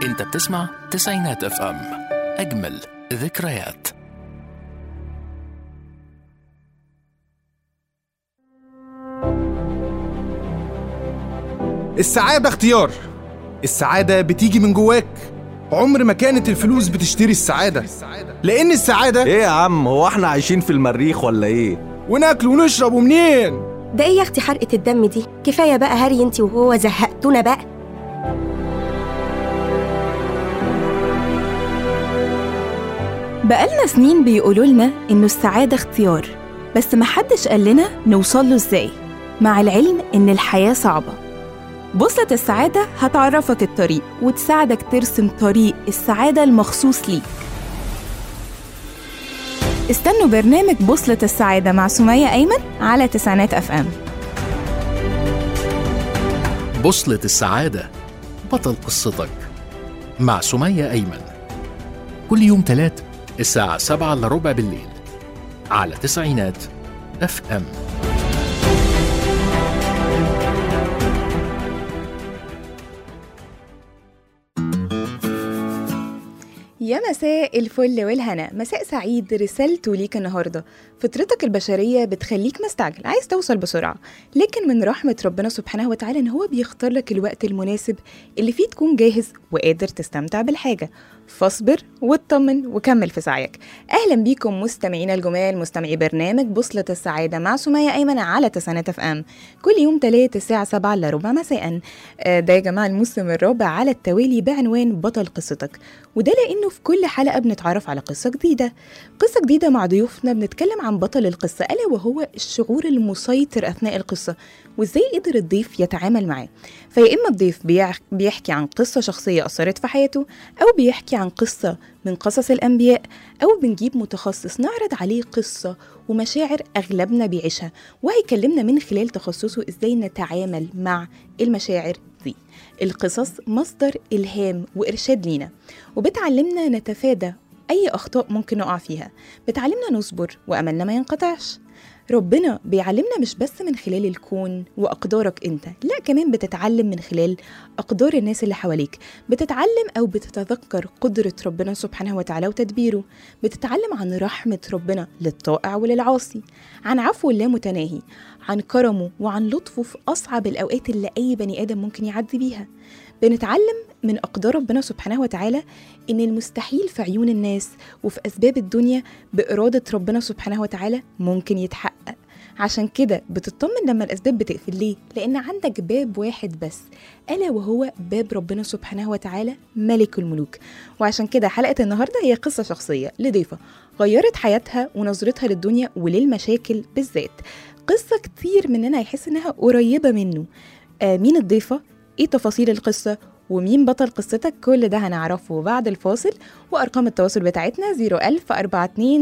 انت بتسمع تسعينات اف ام اجمل ذكريات السعادة اختيار السعادة بتيجي من جواك عمر ما كانت الفلوس بتشتري السعادة لأن السعادة ايه يا عم هو احنا عايشين في المريخ ولا ايه وناكل ونشرب ومنين ده ايه يا اختي حرقة الدم دي كفاية بقى هري انتي وهو زهقتونا بقى بقالنا سنين بيقولوا لنا إنه السعادة اختيار بس محدش قال لنا نوصل له إزاي مع العلم إن الحياة صعبة بوصلة السعادة هتعرفك الطريق وتساعدك ترسم طريق السعادة المخصوص ليك استنوا برنامج بوصلة السعادة مع سمية أيمن على تسعينات أف أم بوصلة السعادة بطل قصتك مع سمية أيمن كل يوم تلات الساعة سبعة إلا ربع بالليل على تسعينات اف ام يا مساء الفل والهنا مساء سعيد رسالته ليك النهارده فطرتك البشريه بتخليك مستعجل عايز توصل بسرعه لكن من رحمه ربنا سبحانه وتعالى ان هو بيختار لك الوقت المناسب اللي فيه تكون جاهز وقادر تستمتع بالحاجه فاصبر واطمن وكمل في سعيك اهلا بيكم مستمعينا الجمال مستمعي برنامج بوصله السعاده مع سميه ايمن على تسعينات اف ام كل يوم تلات الساعه 7 الا ربع مساء آه، ده يا جماعه الموسم الرابع على التوالي بعنوان بطل قصتك وده لانه في كل حلقه بنتعرف على قصه جديده قصه جديده مع ضيوفنا بنتكلم عن بطل القصه الا وهو الشعور المسيطر اثناء القصه وازاي قدر الضيف يتعامل معاه فيا اما الضيف بيح- بيحكي عن قصه شخصيه اثرت في حياته او بيحكي عن قصه من قصص الانبياء او بنجيب متخصص نعرض عليه قصه ومشاعر اغلبنا بيعيشها وهيكلمنا من خلال تخصصه ازاي نتعامل مع المشاعر دي القصص مصدر الهام وارشاد لينا وبتعلمنا نتفادى اي اخطاء ممكن نقع فيها بتعلمنا نصبر واملنا ما ينقطعش ربنا بيعلمنا مش بس من خلال الكون وأقدارك أنت لا كمان بتتعلم من خلال أقدار الناس اللي حواليك بتتعلم أو بتتذكر قدرة ربنا سبحانه وتعالى وتدبيره بتتعلم عن رحمة ربنا للطائع وللعاصي عن عفو الله متناهي عن كرمه وعن لطفه في أصعب الأوقات اللي أي بني آدم ممكن يعدي بيها بنتعلم من أقدار ربنا سبحانه وتعالى إن المستحيل في عيون الناس وفي أسباب الدنيا بإرادة ربنا سبحانه وتعالى ممكن يتحقق عشان كده بتطمن لما الأسباب بتقفل ليه؟ لأن عندك باب واحد بس ألا وهو باب ربنا سبحانه وتعالى ملك الملوك وعشان كده حلقة النهاردة هي قصة شخصية لضيفة غيرت حياتها ونظرتها للدنيا وللمشاكل بالذات قصة كتير مننا يحس إنها قريبة منه آه مين الضيفة؟ إيه تفاصيل القصة؟ ومين بطل قصتك كل ده هنعرفه بعد الفاصل وأرقام التواصل بتاعتنا 01000 42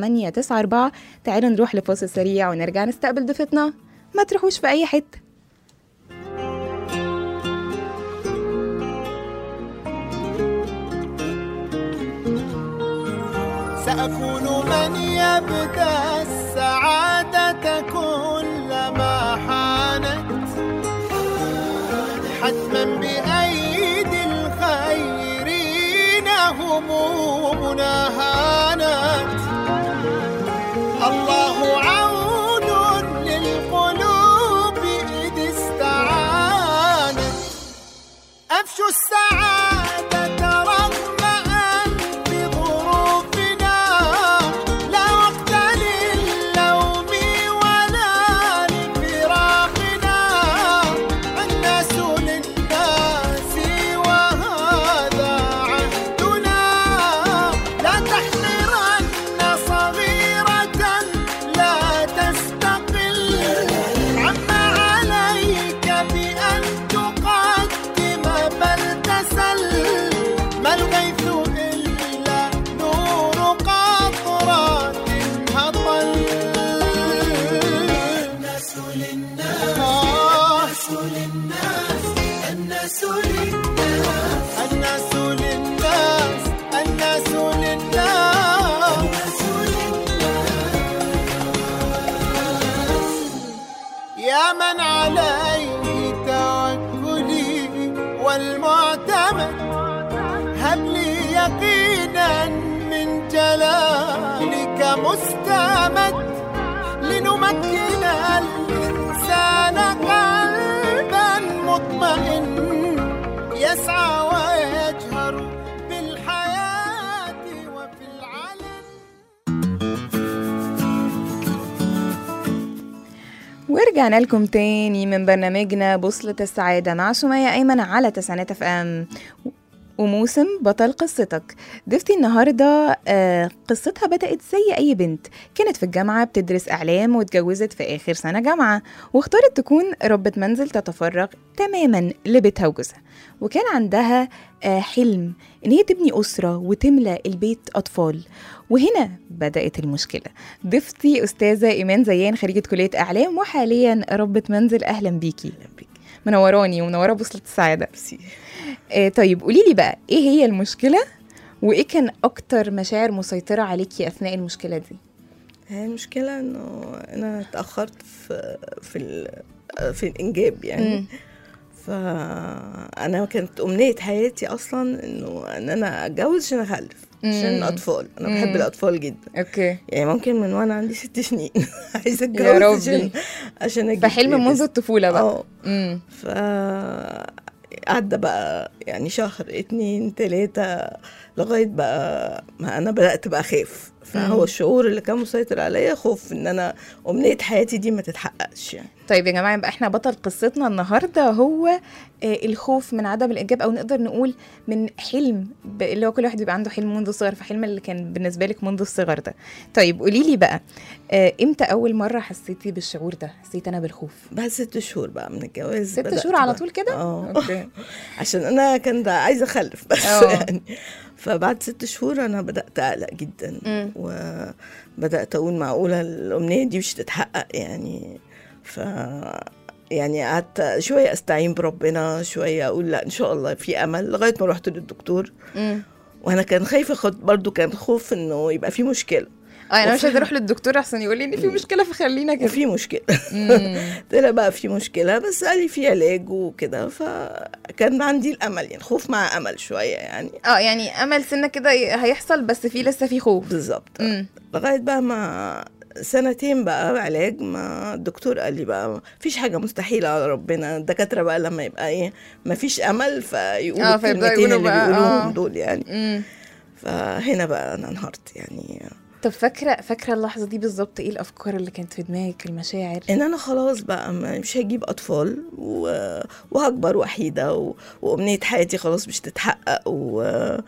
7894 تعالوا نروح لفاصل سريع ونرجع نستقبل ضيفتنا ما تروحوش في أي حتة سأكون من يبدأ السعادة كلما حانت حتما بأيدي الخيرين همومنا هانت الله عون للقلوب إذ استعانت أفشوا السعادة رغم أنف ظروفنا لا وقت للوم ولا لفراقنا الناس للناس وهذا عهدنا لا تحقرن صغيرة لا تستقل عما عليك بأن تقدم بل تسل ما الغيث إلا نور قطرات هطل الناس للناس الناس للناس الناس للناس الناس للناس يا من عليه توكلي والمعتمد مستمد لنمكن الإنسان قلبا مطمئن يسعى ويجهر بالحياة وفي العلن ورجعنا لكم تاني من برنامجنا بوصلة السعادة مع سمية أيمن على تسعينات اف ام وموسم بطل قصتك ضيفتي النهاردة آه، قصتها بدأت زي أي بنت كانت في الجامعة بتدرس إعلام واتجوزت في آخر سنة جامعة واختارت تكون ربة منزل تتفرغ تماما لبيتها وجوزها وكان عندها آه، حلم إن هي تبني أسرة وتملى البيت أطفال وهنا بدأت المشكلة ضيفتي أستاذة إيمان زيان خريجة كلية إعلام وحاليا ربة منزل أهلا بيكي منوراني ومنورة بوصلة السعادة آه طيب قولي لي بقى إيه هي المشكلة وإيه كان أكتر مشاعر مسيطرة عليكي أثناء المشكلة دي هي المشكلة انه انا اتأخرت في في ال- في الانجاب يعني مم. فانا كانت امنية حياتي اصلا انه ان انا اتجوز عشان اخلف عشان مم. الاطفال انا مم. بحب الاطفال جدا أوكي يعني ممكن من وانا عندي ست سنين عايزة اتجوز يا ربي. عشان عشان اجيب فحلم بيبي. منذ الطفولة بقى اه امم ف عدى بقى يعني شهر اتنين تلاتة لغاية بقى ما أنا بدأت بقى أخاف فهو مم. الشعور اللي كان مسيطر عليا خوف إن أنا أمنية حياتي دي ما تتحققش يعني طيب يا جماعة يبقى احنا بطل قصتنا النهاردة هو آه، الخوف من عدم الإنجاب أو نقدر نقول من حلم ب- اللي هو كل واحد بيبقى عنده حلم منذ الصغر فحلم اللي كان بالنسبة لك منذ الصغر ده طيب قولي لي بقى آه، امتى أول مرة حسيتي بالشعور ده حسيت أنا بالخوف بعد ست شهور بقى من الجواز ست بدأت شهور على بقى- طول كده اه أوكي. عشان أنا كان ده عايزة أخلف بس اه. يعني فبعد ست شهور أنا بدأت أقلق جدا مم. وبدأت أقول معقولة الأمنية دي مش تتحقق يعني ف يعني قعدت شوية أستعين بربنا شوية أقول لا إن شاء الله في أمل لغاية ما رحت للدكتور امم وأنا كان خايفة خد برضو كان خوف إنه يبقى في مشكلة اه انا مش وفي- عايزه اروح للدكتور احسن يقول لي ان في مشكله فخلينا كده وفي مشكلة مم. طلع بقى في مشكلة بس قال لي في علاج وكده فكان عندي الأمل يعني خوف مع أمل شوية يعني اه يعني امل سنه كده هيحصل بس في لسه في خوف بالظبط مم. لغاية بقى ما سنتين بقى علاج ما الدكتور قال لي بقى مفيش حاجة مستحيلة على ربنا الدكاترة بقى لما يبقى ايه مفيش أمل فيقولوا آه، فيبدأوا الكلمتين يقولوا اللي بقى، بيقولوهم آه. دول يعني مم. فهنا بقى أنا انهارت يعني طب فاكره فاكره اللحظه دي بالظبط ايه الافكار اللي كانت في دماغك المشاعر ان انا خلاص بقى ما- مش هجيب اطفال و... وهكبر وحيده و... وامنيه حياتي خلاص مش تتحقق و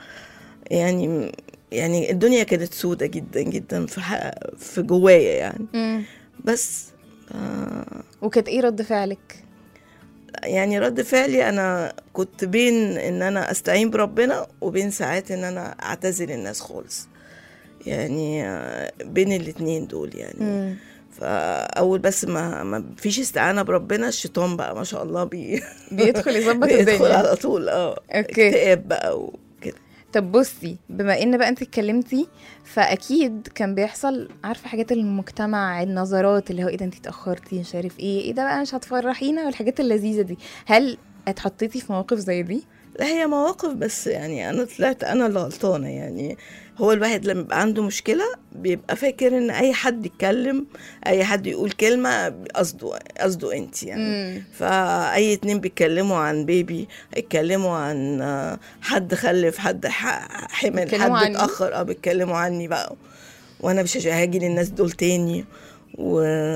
يعني يعني الدنيا كانت سودة جدا جدا في ح... في جوايا يعني مم. بس آه وكانت ايه رد فعلك يعني رد فعلي انا كنت بين ان انا استعين بربنا وبين ساعات ان انا اعتزل الناس خالص يعني آه، بين الاتنين دول يعني مم. فاول بس ما ما فيش استعانه بربنا الشيطان بقى ما شاء الله بي بيدخل يظبط بيدخل الدنيا على طول اه أوكي. اكتئاب بقى وكده طب بصي بما ان بقى انت اتكلمتي فاكيد كان بيحصل عارفه حاجات المجتمع النظرات اللي هو ايه ده انت اتاخرتي مش عارف ايه ايه ده بقى مش هتفرحينا والحاجات اللذيذه دي هل اتحطيتي في مواقف زي دي لا هي مواقف بس يعني انا طلعت انا اللي غلطانه يعني هو الواحد لما يبقى عنده مشكله بيبقى فاكر ان اي حد يتكلم اي حد يقول كلمه قصده قصده انت يعني مم. فاي اتنين بيتكلموا عن بيبي يتكلموا عن آه، حد خلف حد ح- حمل بيتكلموا حد عني؟ اتاخر اه بيتكلموا عني بقى وانا مش هاجي للناس دول تاني و...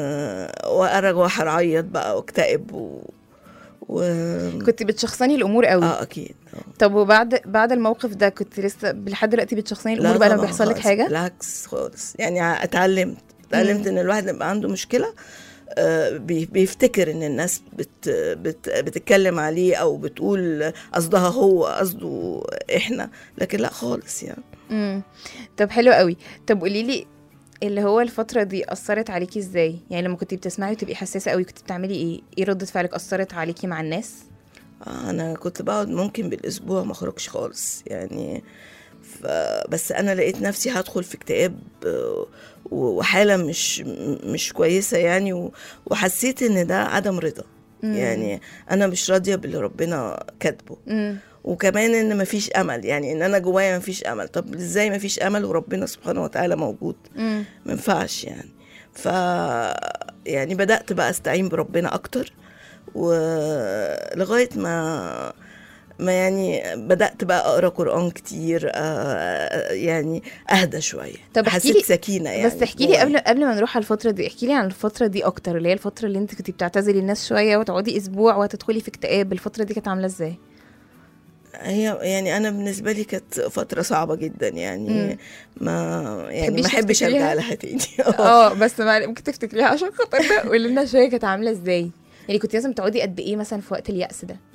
واروح اعيط بقى واكتئب و... و... كنت بتشخصني الامور قوي اه اكيد آه. طب وبعد بعد الموقف ده كنت لسه لحد دلوقتي بتشخصني الامور لا بقى لما طبعاً بيحصل لك خالص، حاجه بالعكس خالص يعني اتعلمت اتعلمت ان الواحد لما عنده مشكله آه، بي- بيفتكر ان الناس بت بت بتتكلم عليه او بتقول قصدها هو قصده احنا لكن لا خالص يعني امم طب حلو قوي طب قولي لي اللي هو الفترة دي أثرت عليكي ازاي؟ يعني لما كنتي بتسمعي وتبقي حساسة قوي كنتي بتعملي ايه؟ ايه ردة فعلك أثرت عليكي مع الناس؟ آه، انا كنت بقعد ممكن بالاسبوع ما اخرجش خالص يعني ف... بس انا لقيت نفسي هدخل في اكتئاب آه، و- وحاله مش مش كويسه يعني و... وحسيت ان ده عدم رضا مم. يعني انا مش راضيه باللي ربنا كاتبه امم وكمان ان مفيش امل يعني ان انا جوايا مفيش امل طب ازاي مفيش امل وربنا سبحانه وتعالى موجود مم. ما ينفعش يعني ف يعني بدات بقى استعين بربنا اكتر ولغايه ما ما يعني بدات بقى اقرا قران كتير آه، يعني اهدى شويه طب احكي حسيت لي- سكينه يعني بس احكي لي جوايا. قبل قبل ما نروح على الفتره دي احكي لي عن الفتره دي اكتر اللي هي الفتره اللي انت كنتي بتعتزلي الناس شويه وتقعدي اسبوع وتدخلي في اكتئاب الفتره دي كانت عامله ازاي هي يعني انا بالنسبه لي كانت فتره صعبه جدا يعني مم. ما يعني ما تحبيش احبش ارجع تفتكريها؟ لها تاني اه بس ما ممكن تفتكريها عشان خاطرنا قولي لنا شويه كانت عامله ازاي يعني كنت لازم تقعدي قد ايه مثلا في وقت اليأس ده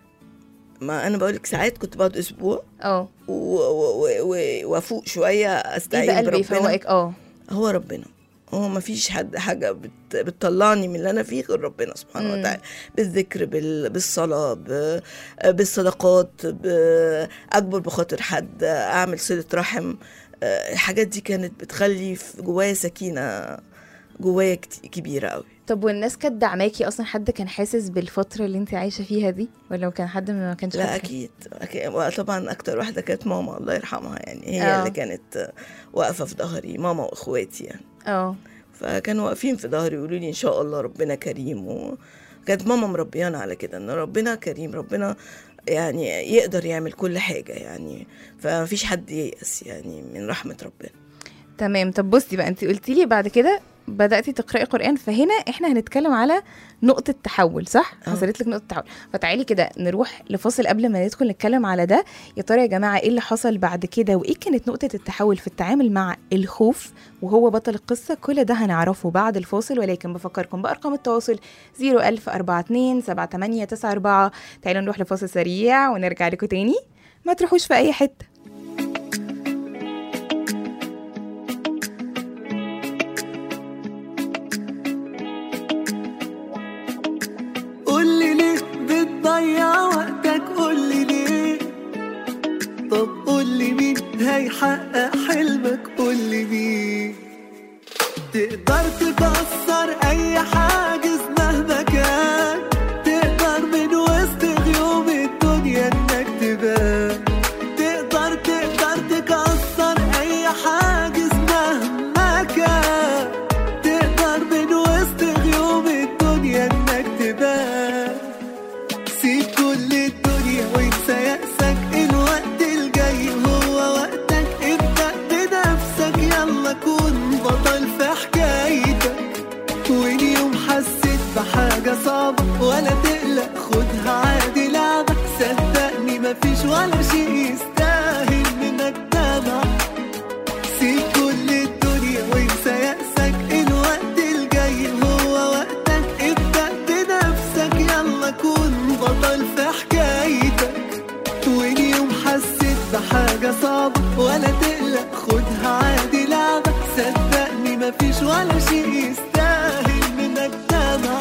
ما انا بقول لك ساعات كنت بقعد اسبوع اه و- و- و- و- وافوق شويه ايه استعين بقى اللي بربنا بيفوقك اه هو ربنا هو ما فيش حد حاجة بت بتطلعني من اللي أنا فيه غير ربنا سبحانه مم. وتعالى بالذكر بال بالصلاة ب- بالصدقات أكبر بخاطر حد أعمل صلة رحم آه، الحاجات دي كانت بتخلي في جوايا سكينة جوايا كت- كبيرة قوي طب والناس كانت دعماكي اصلا حد كان حاسس بالفتره اللي انت عايشه فيها دي ولا كان حد ما كانش لا حد أكيد أكيد طبعا أكتر واحدة كانت ماما الله يرحمها يعني هي آه. اللي كانت واقفة في ظهري ماما وإخواتي يعني اه فكانوا واقفين في ظهري يقولوا لي ان شاء الله ربنا كريم وكانت ماما مربيانا على كده ان ربنا كريم ربنا يعني يقدر يعمل كل حاجه يعني فمفيش حد ييأس يعني من رحمه ربنا تمام طب بصي بقى انت قلتي لي بعد كده بدأتي تقرأي قرآن فهنا احنا هنتكلم على نقطة تحول صح؟ اه. حصلت لك نقطة تحول فتعالي كده نروح لفاصل قبل ما ندخل نتكلم على ده يا ترى يا جماعة ايه اللي حصل بعد كده وايه كانت نقطة التحول في التعامل مع الخوف وهو بطل القصة كل ده هنعرفه بعد الفاصل ولكن بفكركم بأرقام التواصل 01042 7894 تعالوا نروح لفاصل سريع ونرجع لكم تاني ما تروحوش في أي حتة قولي ليه بتضيع وقتك قولي ليه طب قولي مين هيحقق حلمك قولي مين تقدر تكسر اي حاجز مهما كان تقدر من وسط غيوم الدنيا انك تبان تقدر تقدر تكسر اي حاجز مهما كان تقدر من وسط غيوم الدنيا انك تبان سيب كل الدنيا وانسى يأسك الوقت الجاي هو وقتك ابدأ بنفسك يلا كون بطل في حكايتك وين يوم حسيت بحاجة صعبة ولا تقلق خدها عادي لعبة صدقني مفيش ولا شيء يستاهل منك دمع سيب كل الدنيا وانسى يأسك الوقت الجاي هو وقتك ابدأ بنفسك يلا كون بطل في حكايتك وين يوم حسيت بحاجة صعبة ولا تقلق خدها عادي لعبة صدقني مفيش ولا شيء يستاهل منك دمع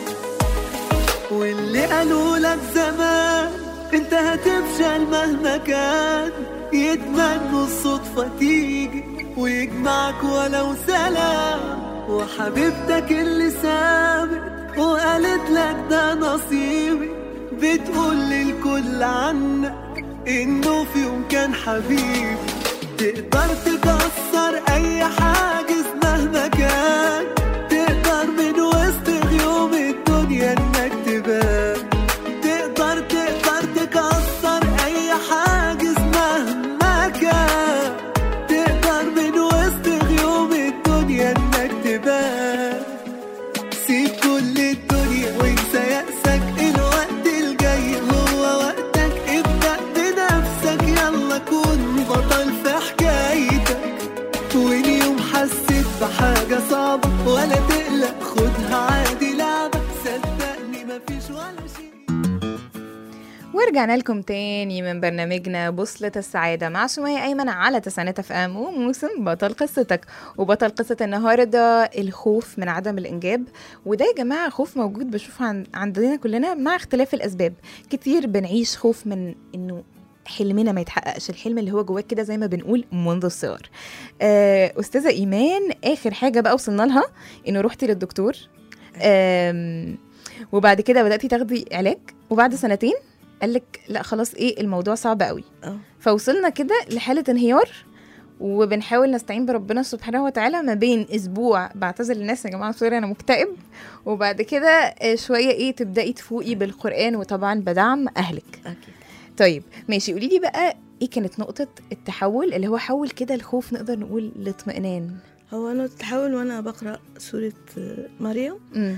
واللي قالوا لك زمان انت هتفشل مهما كان يتمنوا الصدفة تيجي ويجمعك ولو سلام وحبيبتك اللي سابت وقالت لك ده نصيبي بتقول للكل عنك انه في يوم كان حبيبي تقدر تكسر اي حاجز مهما كان تقدر من وسط غيوم الدنيا انك تبان تقدر تقدر تكسر اي حاجز مهما كان تقدر من وسط غيوم الدنيا انك تبان سيب كل الدنيا وانسى يأسك الوقت الجاي هو وقتك ابدأ بنفسك يلا كون بطل في حكايتك وين يوم حسيت بحاجة صعبة ولا تقلق خدها عادي لعبة صدقني مفيش ولا شيء ورجعنا لكم تاني من برنامجنا بوصلة السعادة مع سمية أيمن على تسعينات اف ام وموسم بطل قصتك وبطل قصة النهاردة الخوف من عدم الإنجاب وده يا جماعة خوف موجود بشوفه عن عندنا كلنا مع اختلاف الأسباب كتير بنعيش خوف من إنه حلمنا ما يتحققش الحلم اللي هو جواك كده زي ما بنقول منذ الصغر آه، أستاذة إيمان آخر حاجة بقى وصلنا لها إنه رحتي للدكتور آم، وبعد كده بدأتي تاخدي علاج وبعد سنتين قال لك لا خلاص ايه الموضوع صعب قوي اه فوصلنا كده لحاله انهيار وبنحاول نستعين بربنا سبحانه وتعالى ما بين اسبوع بعتذر للناس يا جماعه سوري انا مكتئب وبعد كده آه، شويه ايه تبداي تفوقي بالقران وطبعا بدعم اهلك اكيد طيب ماشي قولي لي بقى ايه كانت نقطه التحول اللي هو حول كده الخوف نقدر نقول لاطمئنان هو انا تحاول وانا بقرا سوره آه، مريم امم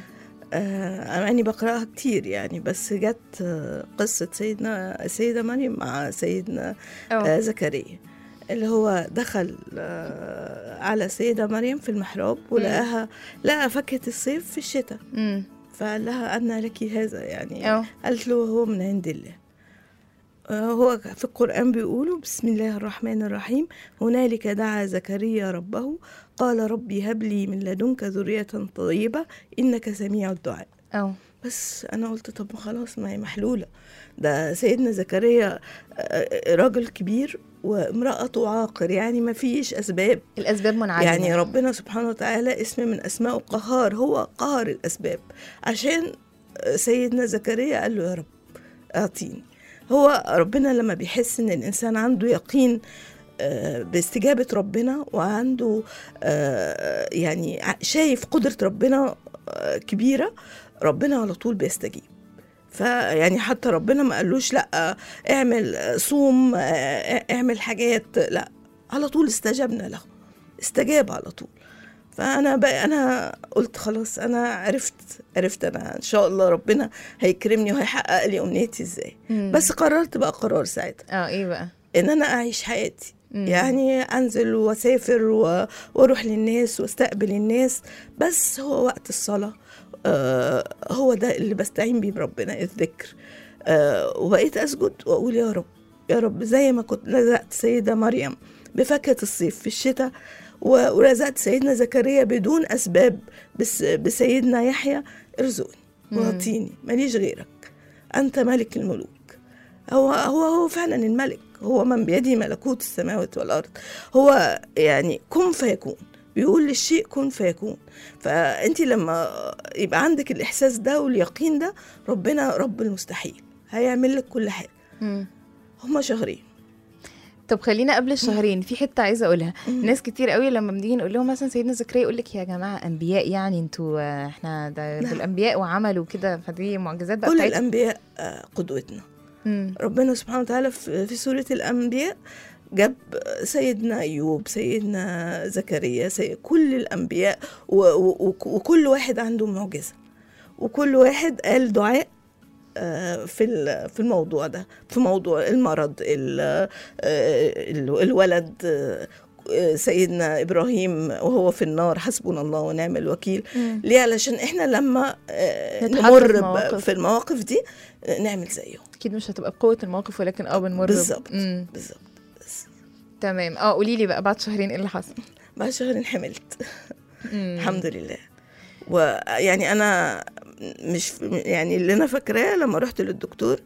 آه أنا يعني بقراها كتير يعني بس جت آه، قصة سيدنا السيدة مريم مع سيدنا آه اه زكريا اللي هو دخل آه على السيدة مريم في المحراب ولقاها لقى فاكهة الصيف في الشتاء امم فقال لها أن لك هذا يعني اه قالت له هو من عند الله آه، هو في القرآن بيقولوا بسم الله الرحمن الرحيم هنالك دعا زكريا ربه قال ربي هب لي من لدنك ذرية طيبة إنك سميع الدعاء اه بس انا قلت طب ما خلاص ما هي محلوله ده سيدنا زكريا آه، راجل كبير وامرأته عاقر يعني ما فيش اسباب الاسباب منعدمه يعني ربنا سبحانه وتعالى اسم من اسمائه قهار هو قهر الاسباب عشان سيدنا زكريا قال له يا رب اعطيني هو ربنا لما بيحس ان الانسان عنده يقين آه، باستجابة ربنا وعنده آه، يعني ع- شايف قدرة ربنا آه، كبيرة ربنا على طول بيستجيب فيعني حتى ربنا ما قالوش لا اعمل آه، صوم آه، اعمل حاجات لا على طول استجبنا له استجاب على طول فانا بقى انا قلت خلاص انا عرفت عرفت انا ان شاء الله ربنا هيكرمني وهيحقق لي امنيتي ازاي مم. بس قررت بقى قرار ساعتها اه ايه بقى ان انا اعيش حياتي مم. يعني انزل واسافر و- واروح للناس واستقبل الناس بس هو وقت الصلاه آه هو ده اللي بستعين بيه بربنا الذكر آه وبقيت اسجد واقول يا رب يا رب زي ما كنت لزقت سيده مريم بفاكهه الصيف في الشتاء و- ورزقت سيدنا زكريا بدون اسباب بس بسيدنا يحيى ارزقني مم. واعطيني ماليش غيرك انت ملك الملوك هو هو هو فعلا الملك هو من بيده ملكوت السماوات والارض هو يعني كن فيكون بيقول للشيء كن فيكون فانت لما يبقى عندك الاحساس ده واليقين ده ربنا رب المستحيل هيعمل لك كل حاجه مم. هما شهرين طب خلينا قبل الشهرين في حته عايزه اقولها ناس كتير قوي لما بنيجي نقول لهم مثلا سيدنا زكريا يقول لك يا جماعه انبياء يعني انتوا آه، احنا ده نعم. دول انبياء وعملوا كده فدي معجزات بقى كل بتاعتهم الانبياء آه، قدوتنا مم. ربنا سبحانه وتعالى في في سورة الأنبياء جاب سيدنا أيوب سيدنا زكريا سيد كل الأنبياء و و وكل واحد عنده معجزة وكل واحد قال دعاء آه، في ال- في الموضوع ده في موضوع المرض ال- آه، ال- الولد آه، آه، سيدنا ابراهيم وهو في النار حسبنا الله ونعم الوكيل مم. ليه علشان احنا لما آه، نتحط نمر في ب- مواقف. في المواقف دي آه، نعمل زيه اكيد مش هتبقى بقوه الموقف ولكن اه بنمر ب- بالظبط مم. بالظبط بس تمام اه قولي لي بقى بعد شهرين ايه اللي حصل بعد شهرين حملت مم. الحمد لله ويعني انا مش يعني اللي انا فاكراه لما رحت للدكتور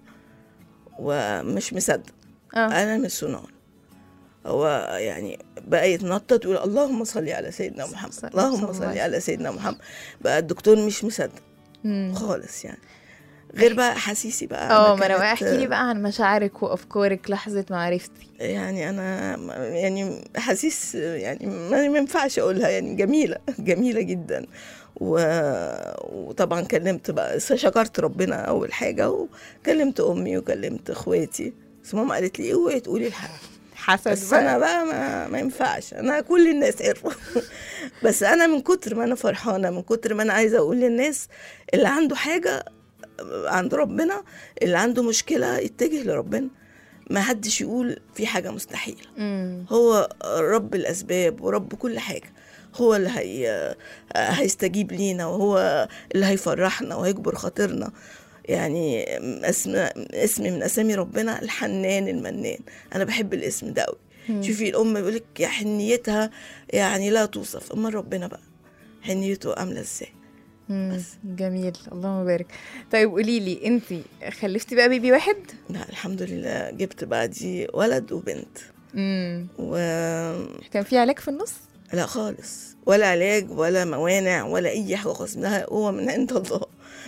ومش مصدق اه انا من سونار هو يعني بقى يتنطط ويقول اللهم صل على سيدنا محمد صلى- اللهم صلى الله صل عليه على سيدنا محمد بقى الدكتور مش مصدق مم. خالص يعني غير بقى احاسيسي بقى اه أنا ما انا بقى كانت- احكي لي بقى عن مشاعرك وافكارك لحظه معرفتي يعني انا يعني احاسيس يعني ما ما ينفعش اقولها يعني جميله جميله جدا و... وطبعا كلمت بقى شكرت ربنا اول حاجه وكلمت امي وكلمت اخواتي بس ماما قالت لي اوعي تقولي الحق حسد بس انا بقى ما, ما ينفعش انا كل الناس عرفوا بس انا من كتر ما انا فرحانه من كتر ما انا عايزه اقول للناس اللي عنده حاجه عند ربنا اللي عنده مشكله يتجه لربنا ما حدش يقول في حاجه مستحيله مم. هو رب الاسباب ورب كل حاجه هو اللي هي هيستجيب لينا وهو اللي هيفرحنا وهيجبر خاطرنا يعني اسم اسم من اسامي ربنا الحنان المنان انا بحب الاسم ده قوي مم. شوفي الام بيقول لك يا حنيتها يعني لا توصف اما ربنا بقى حنيته عامله ازاي مم. جميل اللهم بارك طيب قولي لي انت خلفتي بقى بيبي واحد لا الحمد لله جبت بعدي ولد وبنت امم و كان في علاج في النص لا خالص ولا علاج ولا موانع ولا اي حاجه خالص ده هو من عند الله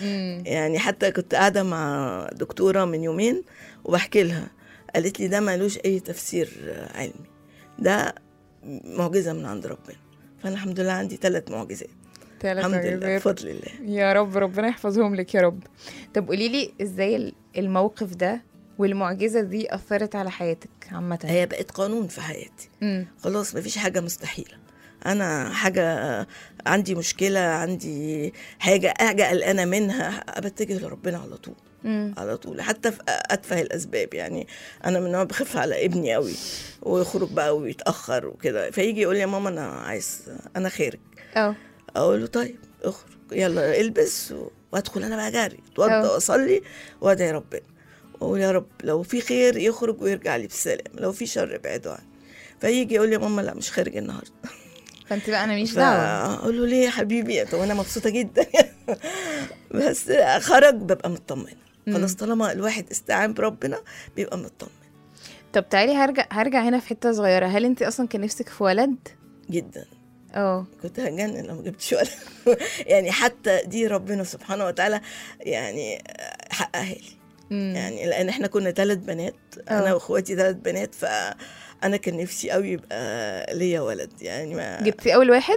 مم. يعني حتى كنت قاعدة مع دكتورة من يومين وبحكي لها قالت لي ده ملوش أي تفسير علمي ده معجزة من عند ربنا فأنا الحمد لله عندي ثلاث معجزات تلات الحمد لله معجزات. بفضل الله يا رب ربنا يحفظهم لك يا رب طب قولي لي ازاي ال- الموقف ده والمعجزة دي أثرت على حياتك عامة هي بقت قانون في حياتي مم. خلاص مفيش حاجة مستحيلة أنا حاجة عندي مشكلة عندي حاجة حاجة قلقانة منها بتجه لربنا على طول مم. على طول حتى في اتفه الاسباب يعني انا من النوع بخاف على ابني قوي ويخرج بقى ويتاخر وكده فيجي يقول لي يا ماما انا عايز انا خارج اه اقول له طيب اخرج يلا البس و- وادخل انا بقى جري اتوضى أه. واصلي وادعي ربنا واقول يا رب لو في خير يخرج ويرجع لي بسلام لو في شر ابعده عني فيجي يقول لي يا ماما لا مش خارج النهارده فانت بقى انا ماليش دعوة فاقول له ليه يا حبيبي طب انا مبسوطه جدا بس خرج ببقى مطمنه خلاص طالما الواحد استعان بربنا بيبقى مطمن طب تعالي هرجع هرجع هنا في حتة صغيرة هل انت اصلا كان نفسك في ولد؟ جدا اه كنت هجنن لو ما جبتش ولد يعني حتى دي ربنا سبحانه وتعالى يعني حققها لي مم. يعني لان احنا كنا ثلاث بنات انا أه. واخواتي ثلاث بنات فانا كان نفسي قوي يبقى ليا ولد يعني ما جبتي أول واحد؟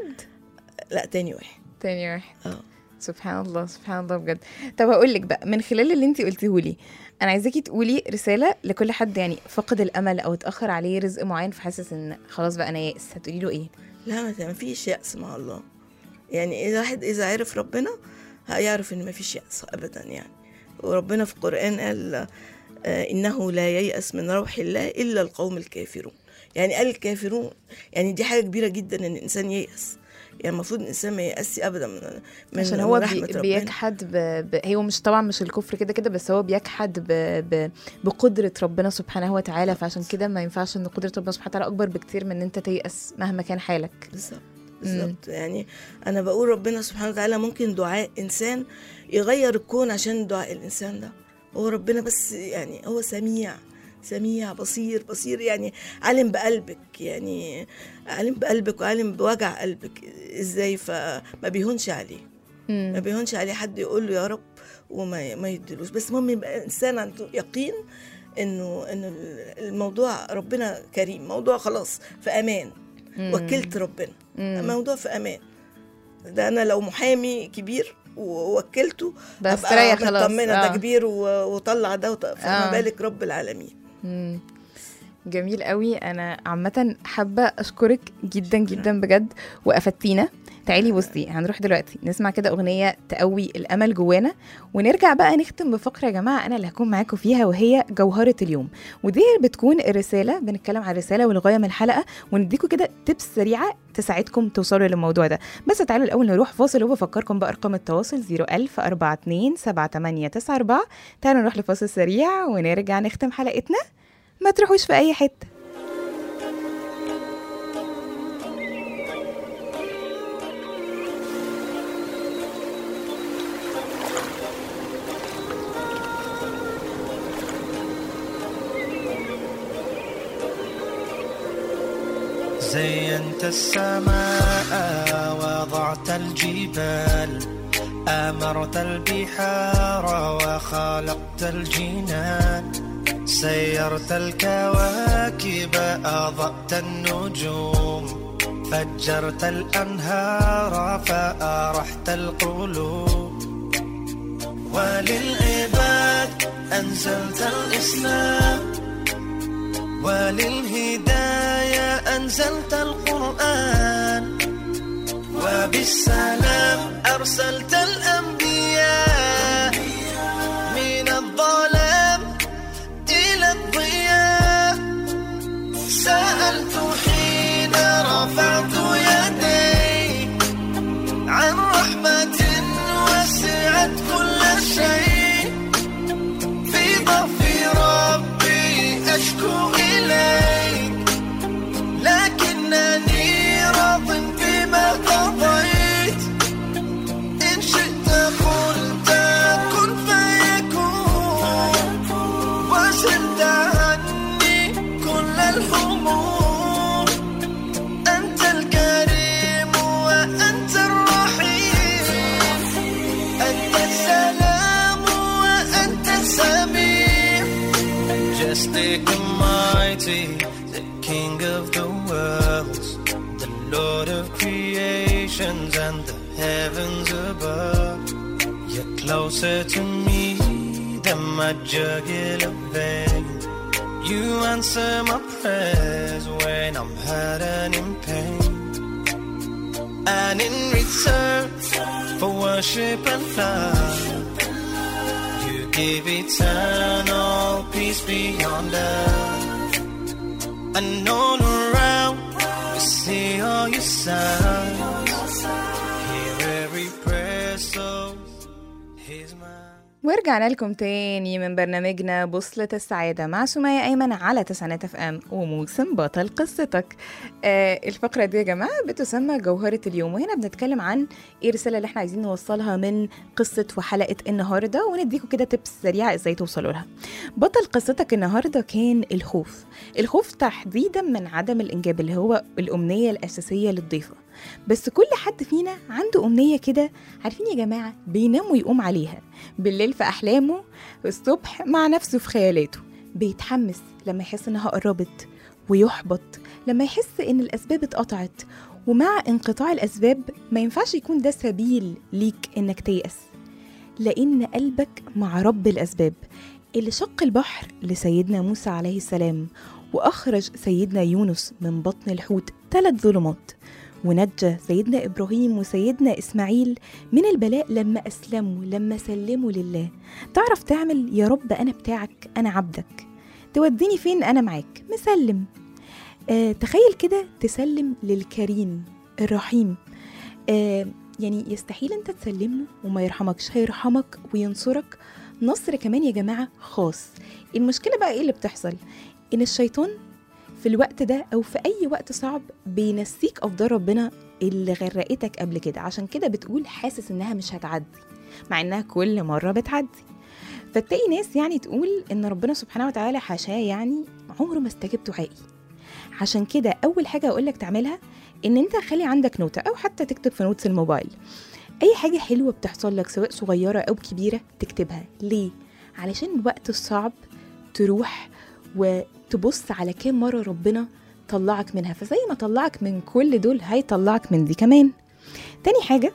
لا تاني واحد تاني واحد اه سبحان الله سبحان الله بجد طب هقول لك بقى من خلال اللي انت قلتيه لي انا عايزاكي تقولي رساله لكل حد يعني فقد الامل او اتاخر عليه رزق معين فحاسس ان خلاص بقى انا يائس هتقولي له ايه لا ما ما فيش يأس مع الله يعني إذا واحد إذا عرف ربنا هيعرف إن ما فيش يأس أبدا يعني وربنا في القرآن قال آه، إنه لا ييأس من روح الله إلا القوم الكافرون يعني قال الكافرون يعني دي حاجة كبيرة جدا إن الإنسان ييأس يعني المفروض الإنسان ما ييأسش أبدا من من عشان من هو رحمة بي ربنا. بيجحد ب... ب... هو مش طبعا مش الكفر كده كده بس هو بيجحد ب... ب... بقدره ربنا سبحانه وتعالى فعشان كده ما ينفعش ان قدره ربنا سبحانه وتعالى اكبر بكتير من ان انت تيأس مهما كان حالك بالظبط بالظبط يعني انا بقول ربنا سبحانه وتعالى ممكن دعاء انسان يغير الكون عشان دعاء الانسان ده هو ربنا بس يعني هو سميع سميع بصير بصير يعني عالم بقلبك يعني عالم بقلبك وعالم بوجع قلبك ازاي فما بيهونش عليه ما مم. بيهونش عليه حد يقول له يا رب وما ما يديلوش بس المهم يبقى انسان عنده يقين انه انه الموضوع ربنا كريم موضوع خلاص في امان وكلت ربنا الموضوع في امان ده انا لو محامي كبير ووكلته بس أبقى تريح خلاص، مطمنه آه. ده كبير و- وطلع ده وط- فما آه. بالك رب العالمين مم. جميل قوي انا عامه حابه اشكرك جدا جدا بجد وافدتينا تعالي بصي هنروح دلوقتي نسمع كده اغنيه تقوي الامل جوانا ونرجع بقى نختم بفقره يا جماعه انا اللي هكون معاكم فيها وهي جوهره اليوم ودي بتكون الرساله بنتكلم عن الرساله والغايه من الحلقه ونديكم كده تبس سريعه تساعدكم توصلوا للموضوع ده بس تعالوا الاول نروح فاصل وبفكركم بارقام التواصل 01000 42 7894 تعالوا نروح لفاصل سريع ونرجع نختم حلقتنا ما تروحوش في اي حته زينت السماء وضعت الجبال أمرت البحار وخلقت الجنان سيرت الكواكب أضأت النجوم فجرت الأنهار فأرحت القلوب وللعباد أنزلت الإسلام وللهداية أنزلت القرآن وبالسلام أرسلت الأنبياء من الظلام إلى الضياء سألت حين رفعت يدي عن رحمة وسعت كل شيء في ضعف ربي أشكو إليك لكنني راض بما قضيت إن شئت majestic and mighty, the King of the worlds, the Lord of creations and the heavens above. You're closer to me than my jugular vein. You answer my prayers when I'm hurt and in pain. And in return for worship and love, you give eternal peace beyond earth. And all around, we see all your signs. Hear every prayer, so here's mine. ورجعنا لكم تاني من برنامجنا بوصلة السعادة مع سمية أيمن على تسعينات اف ام وموسم بطل قصتك آه الفقرة دي يا جماعة بتسمى جوهرة اليوم وهنا بنتكلم عن ايه الرسالة اللي احنا عايزين نوصلها من قصة وحلقة النهاردة ونديكم كده تبس سريعة ازاي توصلوا لها بطل قصتك النهاردة كان الخوف الخوف تحديدا من عدم الإنجاب اللي هو الأمنية الأساسية للضيفة بس كل حد فينا عنده أمنية كده عارفين يا جماعة بينام ويقوم عليها بالليل في أحلامه والصبح مع نفسه في خيالاته بيتحمس لما يحس إنها قربت ويحبط لما يحس إن الأسباب اتقطعت ومع انقطاع الأسباب ما ينفعش يكون ده سبيل ليك إنك تيأس لأن قلبك مع رب الأسباب اللي شق البحر لسيدنا موسى عليه السلام وأخرج سيدنا يونس من بطن الحوت ثلاث ظلمات ونجى سيدنا إبراهيم وسيدنا إسماعيل من البلاء لما أسلموا لما سلموا لله تعرف تعمل يا رب أنا بتاعك أنا عبدك توديني فين أنا معاك مسلم آه تخيل كده تسلم للكريم الرحيم آه يعني يستحيل انت تسلم له وما يرحمكش هيرحمك وينصرك نصر كمان يا جماعة خاص المشكلة بقى ايه اللي بتحصل ان الشيطان في الوقت ده او في اي وقت صعب بينسيك افضال ربنا اللي غرقتك قبل كده عشان كده بتقول حاسس انها مش هتعدي مع انها كل مرة بتعدي فتلاقي ناس يعني تقول ان ربنا سبحانه وتعالى حاشاه يعني عمره ما استجاب دعائي عشان كده اول حاجه اقول لك تعملها ان انت خلي عندك نوتة او حتى تكتب في نوتس الموبايل اي حاجه حلوه بتحصل لك سواء صغيره او كبيره تكتبها ليه علشان الوقت الصعب تروح وتبص على كام مره ربنا طلعك منها فزي ما طلعك من كل دول هيطلعك من دي كمان تاني حاجه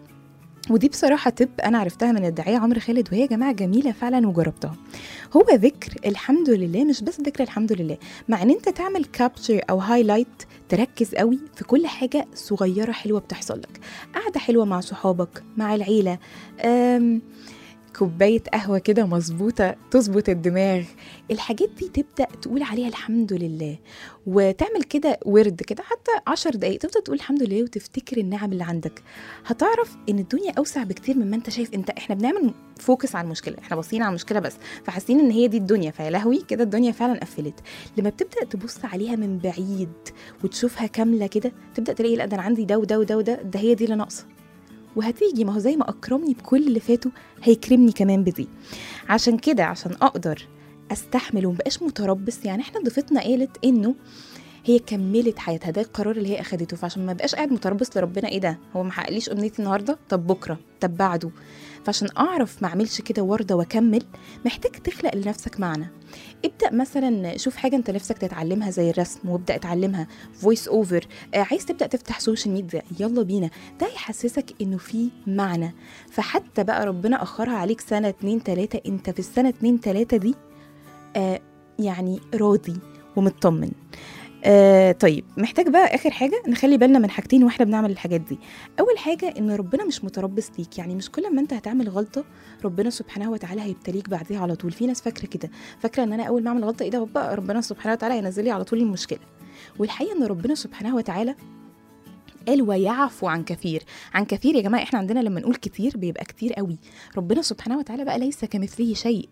ودي بصراحة تب أنا عرفتها من الداعية عمرو خالد وهي يا جماعة جميلة فعلا وجربتها هو ذكر الحمد لله مش بس ذكر الحمد لله مع ان انت تعمل كابتشر او هايلايت تركز قوي في كل حاجة صغيرة حلوة بتحصل لك قعدة حلوة مع صحابك مع العيلة أم كوباية قهوة كده مظبوطة تظبط الدماغ الحاجات دي تبدأ تقول عليها الحمد لله وتعمل كده ورد كده حتى عشر دقايق تفضل تقول الحمد لله وتفتكر النعم اللي عندك هتعرف ان الدنيا اوسع بكتير مما انت شايف انت احنا بنعمل فوكس على المشكله احنا باصين على المشكله بس فحاسين ان هي دي الدنيا فيا لهوي كده الدنيا فعلا قفلت لما بتبدا تبص عليها من بعيد وتشوفها كامله كده تبدا تلاقي لا ده انا عندي ده وده وده وده ده هي دي اللي ناقصه وهتيجي ما هو زي ما اكرمني بكل اللي فاتوا هيكرمني كمان بدي عشان كده عشان اقدر استحمل ومبقاش متربص يعني احنا ضيفتنا قالت انه هي كملت حياتها ده القرار اللي هي اخدته فعشان ما بقاش قاعد متربص لربنا ايه ده هو ما حققليش امنيتي النهارده طب بكره طب بعده فعشان اعرف ما اعملش كده وارضى واكمل محتاج تخلق لنفسك معنى ابدا مثلا شوف حاجه انت نفسك تتعلمها زي الرسم وابدا اتعلمها فويس اوفر عايز تبدا تفتح سوشيال ميديا يلا بينا ده يحسسك انه في معنى فحتى بقى ربنا اخرها عليك سنه اتنين تلاته انت في السنه اتنين تلاته دي آه يعني راضي ومطمن آه طيب محتاج بقى اخر حاجه نخلي بالنا من حاجتين واحنا بنعمل الحاجات دي اول حاجه ان ربنا مش متربص ليك يعني مش كل ما انت هتعمل غلطه ربنا سبحانه وتعالى هيبتليك بعديها على طول في ناس فاكره كده فاكره ان انا اول ما اعمل غلطه ايه ده بقى ربنا سبحانه وتعالى هينزل لي على طول المشكله والحقيقه ان ربنا سبحانه وتعالى قال ويعفو عن كثير عن كثير يا جماعه احنا عندنا لما نقول كتير بيبقى كتير قوي ربنا سبحانه وتعالى بقى ليس كمثله شيء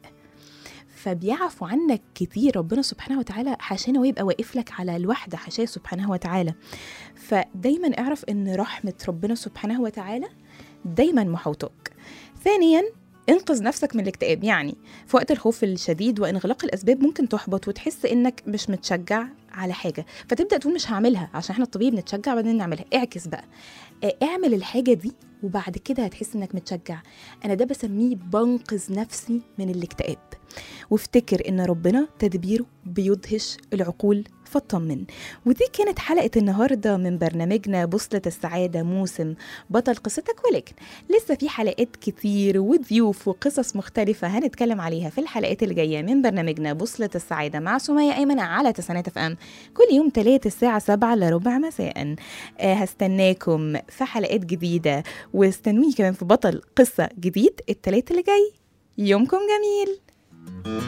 فبيعفو عنك كتير ربنا سبحانه وتعالى حاشانا ويبقى واقف لك على الوحده حاشاه سبحانه وتعالى فدايما اعرف ان رحمه ربنا سبحانه وتعالى دايما محوطاك ثانيا انقذ نفسك من الاكتئاب يعني في وقت الخوف الشديد وانغلاق الاسباب ممكن تحبط وتحس انك مش متشجع على حاجه فتبدا تقول مش هعملها عشان احنا الطبيعي بنتشجع بعدين نعملها اعكس بقى آه، اعمل الحاجه دي وبعد كده هتحس انك متشجع انا ده بسميه بنقذ نفسي من الاكتئاب وافتكر ان ربنا تدبيره بيدهش العقول فاطمن ودي كانت حلقة النهاردة من برنامجنا بوصلة السعادة موسم بطل قصتك ولكن لسه في حلقات كتير وضيوف وقصص مختلفة هنتكلم عليها في الحلقات اللي جاية من برنامجنا بوصلة السعادة مع سمية أيمن على تسعينات اف ام كل يوم تلات الساعة سبعة لربع مساء آه، هستناكم في حلقات جديدة واستنوني كمان في بطل قصة جديد التلات اللي جاي يومكم جميل